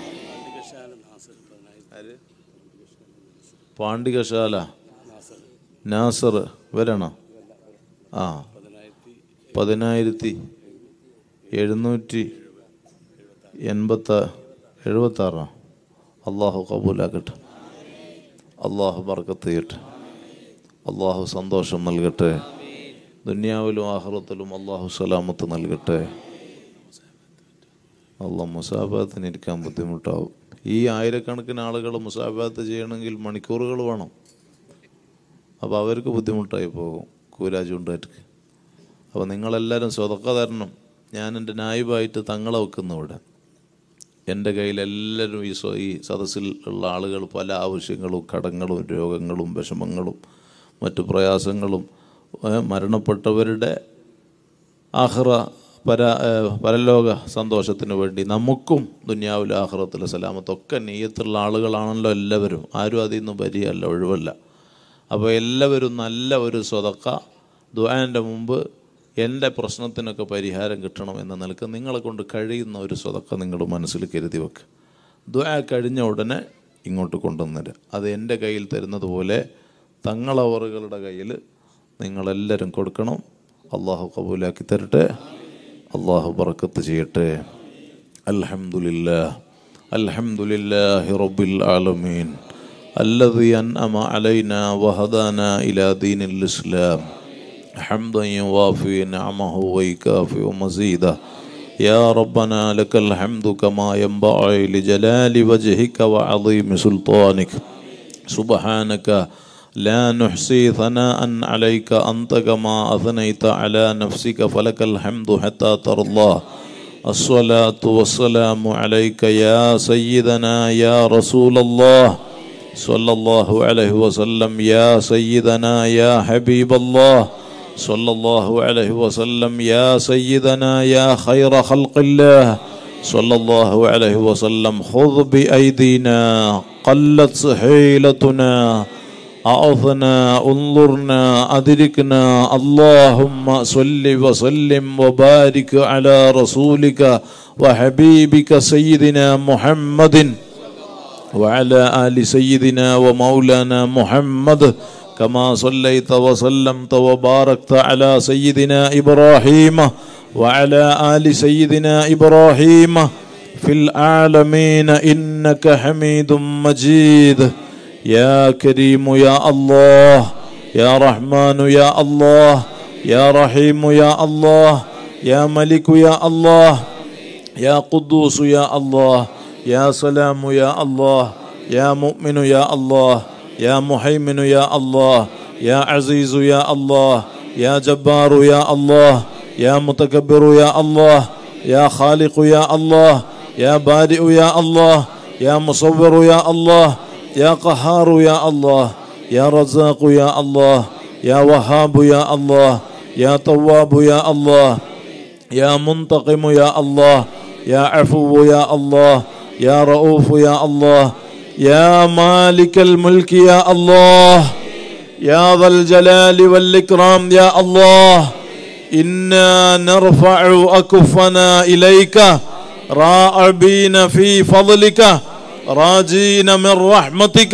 പാണ്ഡികശാല നാസർ വരണം ആ പതിനായിരത്തി എഴുന്നൂറ്റി എൺപത്ത എഴുപത്താറാ അള്ളാഹു കബൂലാക്കട്ടെ അള്ളാഹു ബർക്കത്ത് ചെയ്യട്ടെ അള്ളാഹു സന്തോഷം നൽകട്ടെ ദുന്യാവിലും ആഹ്റത്തിലും അള്ളാഹു സലാമത്ത് നൽകട്ടെ അള്ളാഹ് മുസാബാത്തിന് ഇരിക്കാൻ ബുദ്ധിമുട്ടാവും ഈ ആയിരക്കണക്കിന് ആളുകൾ മുസാബാത്ത് ചെയ്യണമെങ്കിൽ മണിക്കൂറുകൾ വേണം അപ്പോൾ അവർക്ക് ബുദ്ധിമുട്ടായി പോകും കൂരാജുണ്ടായിട്ട് അപ്പോൾ നിങ്ങളെല്ലാവരും സ്വതക്ക തരണം ഞാൻ എൻ്റെ നായിബായിട്ട് തങ്ങളെ വെക്കുന്നു ഇവിടെ എൻ്റെ കയ്യിൽ എല്ലാവരും ഈ സ്വ ഈ സദസ്സിൽ ഉള്ള ആളുകൾ പല ആവശ്യങ്ങളും കടങ്ങളും രോഗങ്ങളും വിഷമങ്ങളും മറ്റു പ്രയാസങ്ങളും ഏ, മരണപ്പെട്ടവരുടെ ആഹ്റ പര ഏ, പരലോക സന്തോഷത്തിന് വേണ്ടി നമുക്കും ദുന്യാവിലെ ആഹ്റത്തിലെ സലാമത്തൊക്കെ നെയ്യത്തുള്ള ആളുകളാണല്ലോ എല്ലാവരും ആരും അതിൽ നിന്ന് വരികയല്ല ഒഴിവല്ല അപ്പോൾ എല്ലാവരും നല്ല ഒരു സ്വതക്ക ദ്വാൻ്റെ മുമ്പ് എൻ്റെ പ്രശ്നത്തിനൊക്കെ പരിഹാരം കിട്ടണം എന്ന നിലക്ക് നിങ്ങളെ കൊണ്ട് കഴിയുന്ന ഒരു സ്വതക്ക നിങ്ങൾ മനസ്സിൽ കരുതി വെക്കുക ദ്വാ കഴിഞ്ഞ ഉടനെ ഇങ്ങോട്ട് കൊണ്ടുവന്നിട്ട് അത് എൻ്റെ കയ്യിൽ തരുന്നത് പോലെ തങ്ങളവറുകളുടെ കയ്യിൽ നിങ്ങളെല്ലാവരും കൊടുക്കണം അള്ളാഹു കബൂലാക്കി തരട്ടെ അള്ളാഹു ബർക്കത്ത് ചെയ്യട്ടെ അൽഹംദുലില്ലാ അൽഹംദുലില്ലാഹി റബ്ബിൽ ആലമീൻ الذي أنعم علينا وهدانا إلى دين الإسلام حمدا يوافي نعمه ويكافئ مزيده يا ربنا لك الحمد كما ينبغي لجلال وجهك وعظيم سلطانك سبحانك لا نحصي ثناء عليك أنت كما أثنيت على نفسك فلك الحمد حتى ترضى الصلاة والسلام عليك يا سيدنا يا رسول الله صلى الله عليه وسلم يا سيدنا يا حبيب الله صلى الله عليه وسلم يا سيدنا يا خير خلق الله صلى الله عليه وسلم خذ بأيدينا قلت حيلتنا أعظنا انظرنا أدركنا اللهم صل وسلم وبارك على رسولك وحبيبك سيدنا محمد وعلى آل سيدنا ومولانا محمد كما صليت وسلمت وباركت على سيدنا إبراهيم وعلى آل سيدنا إبراهيم في العالمين إنك حميد مجيد يا كريم يا الله يا رحمن يا الله يا رحيم يا الله يا ملك يا الله يا قدوس يا الله يا سلام يا الله يا مؤمن يا الله يا محيمن يا الله يا عزيز يا الله يا جبار يا الله يا متكبر يا الله يا خالق يا الله يا بارئ يا الله يا مصور يا الله يا قهار يا الله يا رزاق يا الله يا وهاب يا الله يا تواب يا الله يا منتقم يا الله يا عفو يا الله يا رؤوف يا الله يا مالك الملك يا الله يا ذا الجلال والإكرام يا الله إنا نرفع أكفنا إليك راعبين في فضلك راجين من رحمتك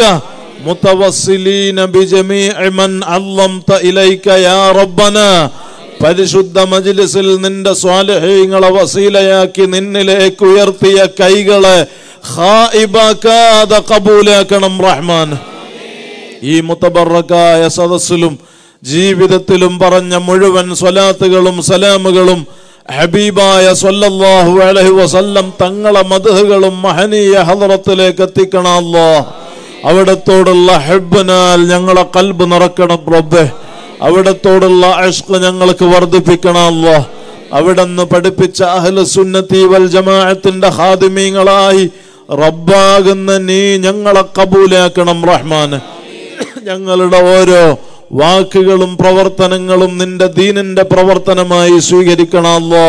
متوسلين بجميع من علمت إليك يا ربنا പരിശുദ്ധ മജിലിസിൽ നിന്റെ സ്വാലഹീങ്ങളെ വസീലയാക്കി നിന്നിലേക്ക് ഉയർത്തിയ കൈകളെ ഹായിബാക്കാതെ കബൂലാക്കണം റഹ്മാൻ ഈ മുത്തബറക്കായ സദസ്സിലും ജീവിതത്തിലും പറഞ്ഞ മുഴുവൻ സ്വലാത്തുകളും സലാമുകളും ഹബീബായ സല്ലല്ലാഹു അലൈഹി വസല്ലം തങ്ങളെ മധുഹകളും മഹനീയ ഹദറത്തിലേക്ക് എത്തിക്കണമല്ലോ അവിടത്തോടുള്ള ഹെബിനാൽ ഞങ്ങളെ കൽബ് നിറക്കണം റബ്ബെ അവിടത്തോടുള്ള അഷ്ക് ഞങ്ങൾക്ക് വർദ്ധിപ്പിക്കണമല്ലോ അവിടുന്ന് പഠിപ്പിച്ച അഹ്ല സുന്നത്തി വൽ ജമാഅത്തിന്റെ ഹാദിമീങ്ങളായി റബ്ബാകുന്ന നീ ഞങ്ങളെ കബൂലാക്കണം റഹ്മാൻ ഞങ്ങളുടെ ഓരോ വാക്കുകളും പ്രവർത്തനങ്ങളും നിന്റെ ദീനിന്റെ പ്രവർത്തനമായി സ്വീകരിക്കണമല്ലോ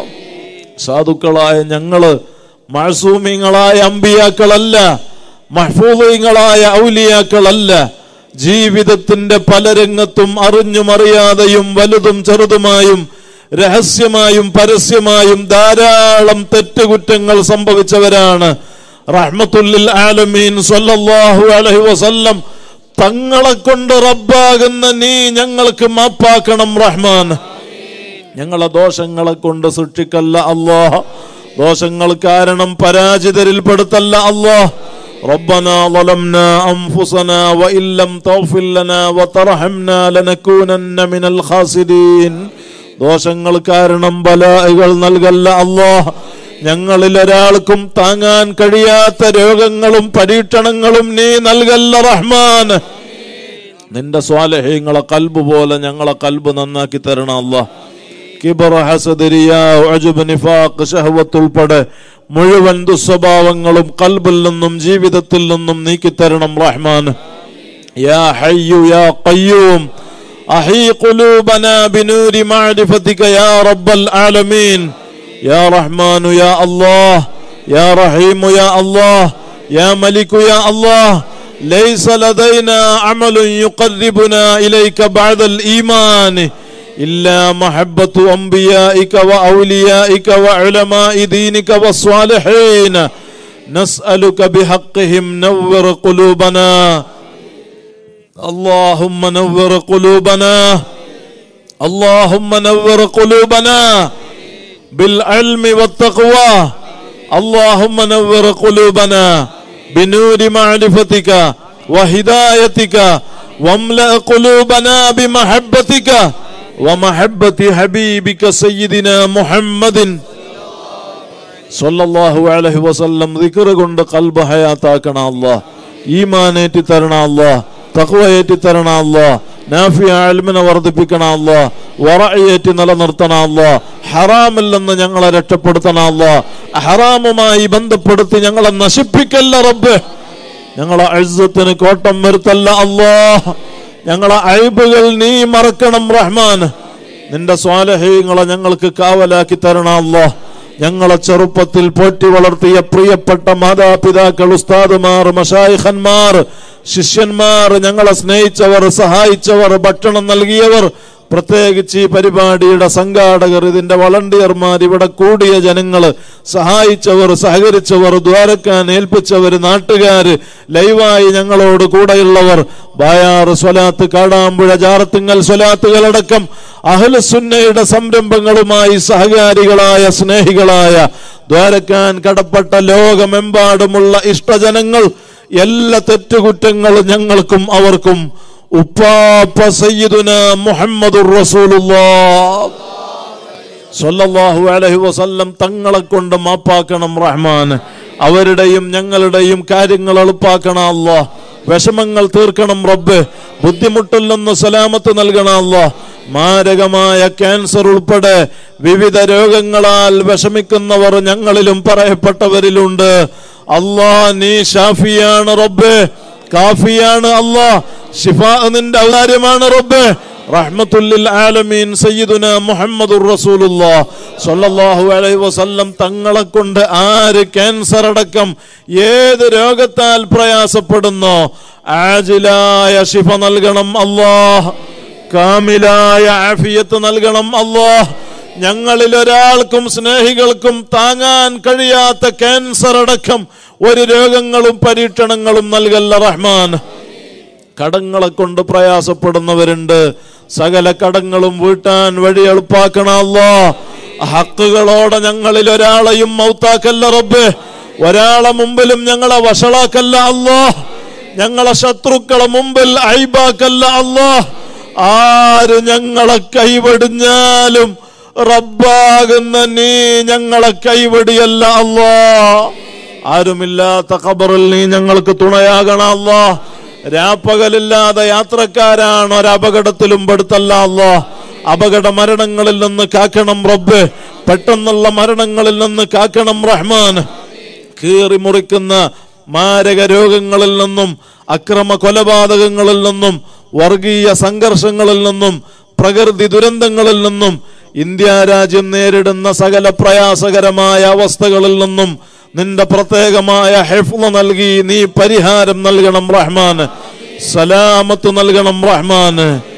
സാധുക്കളായ ഞങ്ങള് മഴസൂമിങ്ങളായ അമ്പിയാക്കളല്ല മഹ്ഫൂദീങ്ങളായ ഔലിയാക്കളല്ല ജീവിതത്തിന്റെ പല രംഗത്തും അറിഞ്ഞും അറിയാതെയും വലുതും ചെറുതുമായും രഹസ്യമായും പരസ്യമായും ധാരാളം തെറ്റുകുറ്റങ്ങൾ സംഭവിച്ചവരാണ് റഹ്മത്തുല്ലിൽ ആലമീൻ സല്ലല്ലാഹു അലൈഹി വസല്ലം തങ്ങളെ കൊണ്ട് റബ്ബാകുന്ന നീ ഞങ്ങൾക്ക് മാപ്പാക്കണം റഹ്മാൻ ഞങ്ങളെ ദോഷങ്ങളെ കൊണ്ട് സൃഷ്ടിക്കല്ല അല്ലാഹ് ദോഷങ്ങൾ കാരണം പരാജിതരിൽ പെടുത്തല്ല അല്ലാഹ് ربنا ظلمنا أنفسنا وإن لم تغفر لنا وترحمنا لنكونن من الخاسرين ദോഷങ്ങൾ കാരണം ബലാഹുകൾ നൽകല്ല അല്ലാഹ് ഞങ്ങളിൽ ഒരാൾക്കും താങ്ങാൻ കഴിയാത്ത രോഗങ്ങളും പരീക്ഷണങ്ങളും നീ നൽകല്ല റഹ്മാൻ നിന്റെ സ്വാലഹ്യങ്ങളെ കൽബ് പോലെ ഞങ്ങളെ കൽബ് നന്നാക്കി തരണം അല്ലാഹ് കിബർ ഹസദരിയ ഉഅജബ് നിഫാഖ് ഷഹവത്ത് ഉൾപ്പെടെ മുഴുവൻ ദുസ്വഭാവങ്ങളും കൽബിൽ നിന്നും ജീവിതത്തിൽ നിന്നും നീക്കിത്തരണം റഹ്മാൻ യാ ഹയ്യു യാ ഖയ്യൂം أحي قلوبنا بنور معرفتك يا رب العالمين يا رحمن يا الله يا رحيم يا الله يا ملك يا الله ليس لدينا عمل يقربنا إليك بعد الإيمان إلا محبة أنبيائك وأوليائك وعلماء دينك والصالحين نسألك بحقهم نور قلوبنا اللهم نور قلوبنا اللهم نور قلوبنا بالعلم والتقوى اللهم نور قلوبنا بنور معرفتك وهدايتك واملأ قلوبنا بمحبتك ومحبة حبيبك سيدنا محمد സല്ലല്ലാഹു അലൈഹി വസല്ലം ദിക്ർ കൊണ്ട് കൽബ് ഹയാത്താക്കണ അല്ലാഹ് ഈമാനേറ്റി തരണ അല്ലാഹ് തഖ്വയേറ്റി തരണ അല്ലാഹ് നാഫിയ അൽമിനെ വർദ്ധിപ്പിക്കണ അല്ലാഹ് വറഅയേറ്റി നിലനിർത്തണ അല്ലാഹ് ഹറാമിൽ നിന്ന് ഞങ്ങളെ രക്ഷപ്പെടുത്തണ അല്ലാഹ് ഹറാമുമായി ബന്ധപ്പെടുത്തി ഞങ്ങളെ നശിപ്പിക്കല്ല റബ്ബ് ഞങ്ങളെ അഴ്സത്തിന് കോട്ടം വരുത്തല്ല അല്ലാഹ് ഞങ്ങളെ അഴിബുകൾ നീ മറക്കണം റഹ്മാൻ നിന്റെ സ്വാലഹീങ്ങളെ ഞങ്ങൾക്ക് കാവലാക്കി തരണം അല്ലാഹ് ഞങ്ങളെ ചെറുപ്പത്തിൽ പോറ്റി വളർത്തിയ പ്രിയപ്പെട്ട മാതാപിതാക്കൾ ഉസ്താദുമാർ മഷായിഖന്മാർ ശിഷ്യന്മാർ ഞങ്ങളെ സ്നേഹിച്ചവർ സഹായിച്ചവർ ഭക്ഷണം നൽകിയവർ പ്രത്യേകിച്ച് ഈ പരിപാടിയുടെ സംഘാടകർ ഇതിന്റെ വളണ്ടിയർമാർ ഇവിടെ കൂടിയ ജനങ്ങൾ സഹായിച്ചവർ സഹകരിച്ചവർ ദ്വാരക്കാൻ ഏൽപ്പിച്ചവർ നാട്ടുകാര് ലൈവായി ഞങ്ങളോട് കൂടെയുള്ളവർ ബായാറ് സ്വലാത്ത് കാടാമ്പുഴ ജാറത്തിങ്ങൽ സ്വലാത്തുകളടക്കം അഹ്ലുസുന്നയുടെ സംരംഭങ്ങളുമായി സഹകാരികളായ സ്നേഹികളായ ദ്വാരക്കാൻ കടപ്പെട്ട ലോകമെമ്പാടുമുള്ള ഇഷ്ടജനങ്ങൾ എല്ലാ തെറ്റുകുറ്റങ്ങളും ഞങ്ങൾക്കും അവർക്കും ഉപ്പാപ്പ സയ്യിദുന മുഹമ്മദുർ റസൂലുള്ളാഹ് സല്ലല്ലാഹു അലൈഹി വസല്ലം തങ്ങളെ കൊണ്ട് മാപ്പാക്കണം റഹ്മാൻ അവരുടെയും ഞങ്ങളുടെയും കാര്യങ്ങൾ എളുപ്പാക്കണം അല്ലാഹ് വിഷമങ്ങൾ തീർക്കണം റബ്ബ് ബുദ്ധിമുട്ടിൽ നിന്ന് സലാമത്ത് നൽകണം അല്ലാഹ് മാരകമായ ക്യാൻസർ ഉൾപ്പെടെ വിവിധ രോഗങ്ങളാൽ വിഷമിക്കുന്നവർ ഞങ്ങളിലും പറയപ്പെട്ടവരിലുണ്ട് അല്ലാ നീ ഷാഫിയാണ് റബ്ബേ കാഫിയാണ് അല്ലാ ഷിഫാ നിന്റെ ഔദാര്യമാണ് റബ്ബേ റഹ്മത്തുല്ലിൽ ആലമീൻ സയ്യിദുന മുഹമ്മദുർ റസൂലുള്ളാഹ് സ്വല്ലല്ലാഹു അലൈഹി വസല്ലം തങ്ങളെ കൊണ്ട് ആര് ക്യാൻസർ അടക്കം ഏത് രോഗത്താൽ പ്രയാസപ്പെടുന്നോ ആജിലായ ഷിഫ നൽകണം അല്ലാഹ് കാമിലായ ആഫിയത്ത് നൽകണം അല്ലാഹ് ഞങ്ങളിൽ ഒരാൾക്കും സ്നേഹികൾക്കും താങ്ങാൻ കഴിയാത്ത ക്യാൻസർ അടക്കം ഒരു രോഗങ്ങളും പരീക്ഷണങ്ങളും നൽകല്ല റഹ്മാൻ കടങ്ങളെ കൊണ്ട് പ്രയാസപ്പെടുന്നവരുണ്ട് സകല കടങ്ങളും വീട്ടാൻ വഴി എളുപ്പാക്കണമല്ലോ ഹക്കുകളോടെ ഞങ്ങളിൽ ഒരാളെയും മൗത്താക്കല്ല റബ്ബ് ഒരാളെ മുമ്പിലും ഞങ്ങളെ വഷളാക്കല്ല അല്ലോ ഞങ്ങളെ ശത്രുക്കളെ മുമ്പിൽ ഐബാക്കല്ല അല്ലോ ആര് ഞങ്ങളെ കൈവടിഞ്ഞാലും റബ്ബാകുന്ന നീ ഞങ്ങളെ കൈവടിയല്ല അല്ലോ ആരുമില്ലാത്ത ഖബറിൽ നീ ഞങ്ങൾക്ക് തുണയാകണം അല്ലോ രാപ്പകലില്ലാതെ യാത്രക്കാരാണ് ഒരപകടത്തിലും പെടുത്തല്ല അല്ലോ അപകട മരണങ്ങളിൽ നിന്ന് കാക്കണം റബ്ബ് പെട്ടെന്നുള്ള മരണങ്ങളിൽ നിന്ന് കാക്കണം റഹ്മാൻ കീറി മുറിക്കുന്ന മാരക രോഗങ്ങളിൽ നിന്നും അക്രമ കൊലപാതകങ്ങളിൽ നിന്നും വർഗീയ സംഘർഷങ്ങളിൽ നിന്നും പ്രകൃതി ദുരന്തങ്ങളിൽ നിന്നും ഇന്ത്യ രാജ്യം നേരിടുന്ന സകല പ്രയാസകരമായ അവസ്ഥകളിൽ നിന്നും നിന്റെ പ്രത്യേകമായ ഹെഫ്ല നൽകി നീ പരിഹാരം നൽകണം റഹ്മാൻ സലാമത്ത് നൽകണം റഹ്മാൻ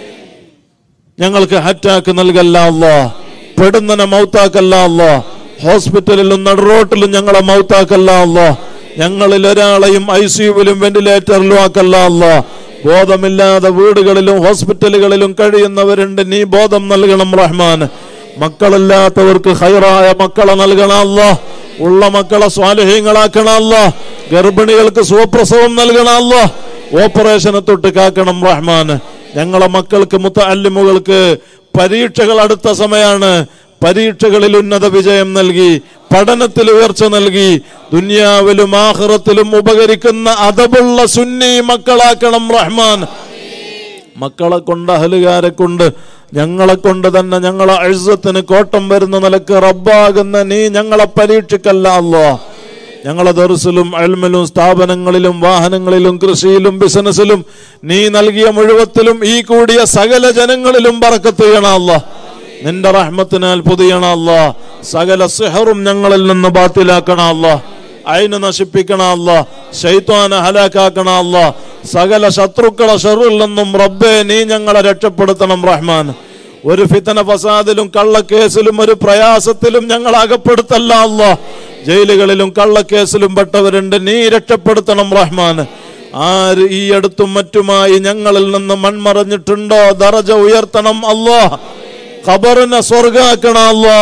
ഞങ്ങൾക്ക് അറ്റാക്ക് നൽകല്ല അല്ലോ പെടുന്നനെ മൗത്താക്കല്ല അല്ലോ ഹോസ്പിറ്റലിലും നടുറോട്ടിലും ഞങ്ങളെ മൗത്താക്കല്ല അല്ലോ ഞങ്ങളിൽ ഒരാളെയും ഐ സിയുവിലും വെന്റിലേറ്ററിലും ആക്കല്ല അല്ലോ ബോധമില്ലാതെ വീടുകളിലും ഹോസ്പിറ്റലുകളിലും കഴിയുന്നവരുണ്ട് നീ ബോധം നൽകണം റഹ്മാൻ മക്കളില്ലാത്തവർക്ക് ഹൈറായ മക്കളെ നൽകണം അല്ലോ ഉള്ള മക്കളെ സ്വാലഹ്യങ്ങളാക്കണം അല്ലോ ഗർഭിണികൾക്ക് സുപ്രസവം നൽകണം അല്ലോ ഓപ്പറേഷനെ തൊട്ട് കാക്കണം റഹ്മാൻ ഞങ്ങളെ മക്കൾക്ക് മുത്തല്ലിമുകൾക്ക് പരീക്ഷകൾ അടുത്ത സമയമാണ് പരീക്ഷകളിൽ ഉന്നത വിജയം നൽകി പഠനത്തിൽ ഉയർച്ച നൽകി ദുനിയാവിലും ആഹ്റത്തിലും ഉപകരിക്കുന്ന അതബുള്ള സുന്നി മക്കളാക്കണം റഹ്മാൻ മക്കളെ കൊണ്ട് അഹലുകാരെ കൊണ്ട് ഞങ്ങളെ കൊണ്ട് തന്നെ ഞങ്ങളെ അഴുസത്തിന് കോട്ടം വരുന്ന നിലക്ക് റബ്ബാകുന്ന നീ ഞങ്ങളെ പരീക്ഷിക്കല്ല അല്ലോ ഞങ്ങളെ ദർസിലും അൽമിലും സ്ഥാപനങ്ങളിലും വാഹനങ്ങളിലും കൃഷിയിലും ബിസിനസ്സിലും നീ നൽകിയ മുഴുവത്തിലും ഈ കൂടിയ സകല ജനങ്ങളിലും പറക്കത്ത് ചെയ്യണമല്ല നിന്റെ റഹ്മത്തിനാൽ പുതിയണമല്ല സകല സിഹറും ഞങ്ങളിൽ നിന്ന് ബാത്തിലാക്കണമല്ല അയിന് നശിപ്പിക്കണമല്ല ശൈത്വാനെ ഹലാക്കാക്കണമല്ല സകല ശത്രുക്കളെ ഷെറിൽ നിന്നും റബ്ബെ നീ ഞങ്ങളെ രക്ഷപ്പെടുത്തണം റഹ്മാൻ ഒരു ഫിത്തന ഫസാദിലും കള്ളക്കേസിലും ഒരു പ്രയാസത്തിലും ഞങ്ങൾ അകപ്പെടുത്തല്ല അല്ലോ ജയിലുകളിലും കള്ളക്കേസിലും പെട്ടവരുണ്ട് നീ രക്ഷപ്പെടുത്തണം റഹ്മാൻ ആര് ഈ അടുത്തും മറ്റുമായി ഞങ്ങളിൽ നിന്ന് മൺമറഞ്ഞിട്ടുണ്ടോ ദറജ ഉയർത്തണം അല്ലോ ഖബറിനെ സ്വർഗാക്കണം അല്ലോ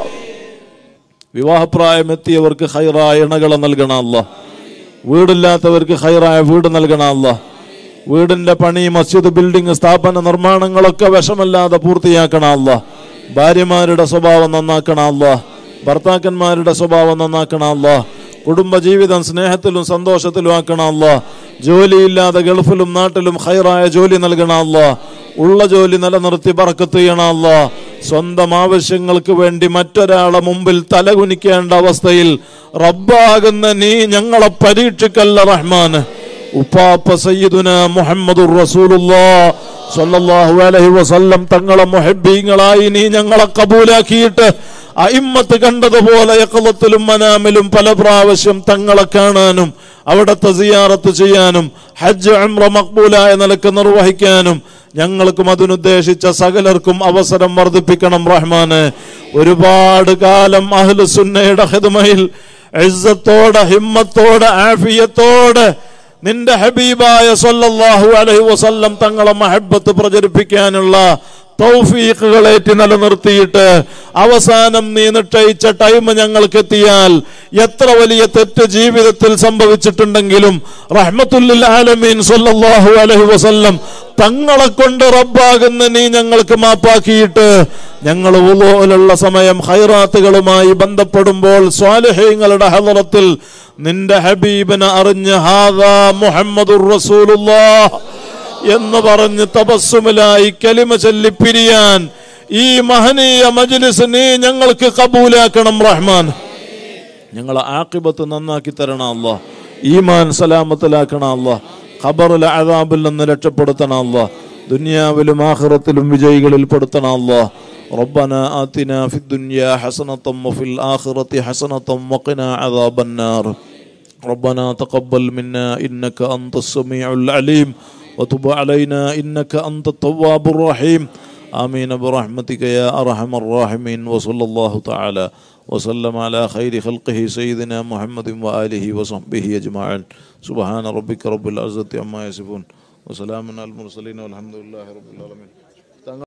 വിവാഹപ്രായം എത്തിയവർക്ക് ഹൈറായ ഇണകളെ നൽകണം അല്ലോ വീടില്ലാത്തവർക്ക് ഹൈറായ വീട് നൽകണം അല്ലോ വീടിന്റെ പണി മസ്ജിദ് ബിൽഡിംഗ് സ്ഥാപന നിർമ്മാണങ്ങളൊക്കെ വിഷമല്ലാതെ പൂർത്തിയാക്കണം അല്ല ഭാര്യമാരുടെ സ്വഭാവം നന്നാക്കണം അല്ല ഭർത്താക്കന്മാരുടെ സ്വഭാവം നന്നാക്കണം അല്ല കുടുംബജീവിതം സ്നേഹത്തിലും സന്തോഷത്തിലും ആക്കണം അല്ല ജോലിയില്ലാതെ ഗൾഫിലും നാട്ടിലും ഹൈറായ ജോലി നൽകണം അല്ല ഉള്ള ജോലി നിലനിർത്തി പറക്കത്ത് ചെയ്യണം അല്ല സ്വന്തം ആവശ്യങ്ങൾക്ക് വേണ്ടി മറ്റൊരാളെ മുമ്പിൽ തലകുനിക്കേണ്ട അവസ്ഥയിൽ റബ്ബാകുന്ന നീ ഞങ്ങളെ പരീക്ഷിക്കല്ല റഹ്മാന് ഉപ്പാപ്പ സയ്യിദുന മുഹമ്മദുർ റസൂലുള്ളാ സ്വല്ലല്ലാഹു അലൈഹി വസല്ലം തങ്ങളെ മുഹബ്ബീങ്ങളായി നീ ഞങ്ങളെ കബൂലാക്കിയിട്ട് അയിമ്മത്ത് കണ്ടതുപോലെ യക്കളത്തിലും മനാമിലും പല പ്രാവശ്യം തങ്ങളെ കാണാനും അവിടത്തെ സിയാറത്ത് ചെയ്യാനും ഹജ്ജ് ഉംറ മക്ബൂലായ നിലക്ക് നിർവഹിക്കാനും ഞങ്ങൾക്കും അതിനുദ്ദേശിച്ച സകലർക്കും അവസരം വർദ്ധിപ്പിക്കണം റഹ്മാന് ഒരുപാട് കാലം അഹ്ലുസുന്നയുടെ ഹിദ്മയിൽ ഇസ്സത്തോടെ ഹിമ്മത്തോടെ ആഫിയത്തോടെ നിന്റെ ഹബീബായ സല്ലല്ലാഹു അലൈഹി വസല്ലം തങ്ങളെ മഹബത്ത് പ്രചരിപ്പിക്കാനുള്ള തൗഫീഖുകളേറ്റി നിലനിർത്തിയിട്ട് അവസാനം നീ നിശ്ചയിച്ച ടൈം ഞങ്ങൾക്ക് എത്തിയാൽ എത്ര വലിയ തെറ്റ് ജീവിതത്തിൽ സംഭവിച്ചിട്ടുണ്ടെങ്കിലും റഹ്മത്തുല്ലിൽ ആലമീൻ സല്ലല്ലാഹു അലൈഹി വസല്ലം തങ്ങളെ കൊണ്ട് റബ്ബാകുന്ന നീ ഞങ്ങൾക്ക് മാപ്പാക്കിയിട്ട് ഞങ്ങൾ ഉള്ള സമയം ഹൈറാത്തുകളുമായി ബന്ധപ്പെടുമ്പോൾ സ്വാലഹ്യങ്ങളുടെ ഹലറത്തിൽ നിന്റെ ഹബീബിനെ അറിഞ്ഞ് ഹാദാ മുഹമ്മദുർ റസൂലുള്ളാഹ് എന്ന് പറഞ്ഞ് തപസ്സുമിലായി കലിമ ചൊല്ലി പിരിയാൻ ഈ മഹനീയ മജ്ലിസ് നീ ഞങ്ങൾക്ക് കബൂലാക്കണം റഹ്മാൻ ഞങ്ങളെ ആക്കിബത്ത് നന്നാക്കി തരണം അല്ല ഈമാൻ സലാമത്തിലാക്കണം അല്ല ഖബറിലെ അതാബിൽ നിന്ന് രക്ഷപ്പെടുത്തണം അല്ല ദുനിയാവിലും ആഖിറത്തിലും വിജയികളിൽ പെടുത്തണം അല്ല ربنا آتنا في الدنيا حسنة وفي الآخرة حسنة وقنا عذاب النار ربنا تقبل منا إنك أنت السميع العليم وتب علينا إنك أنت التواب الرحيم آمين برحمتك يا أرحم الراحمين وصلى الله تعالى وسلم على خير خلقه سيدنا محمد وآله وصحبه أجمعين سبحان ربك رب العزة عما يصفون وسلام على المرسلين والحمد لله رب العالمين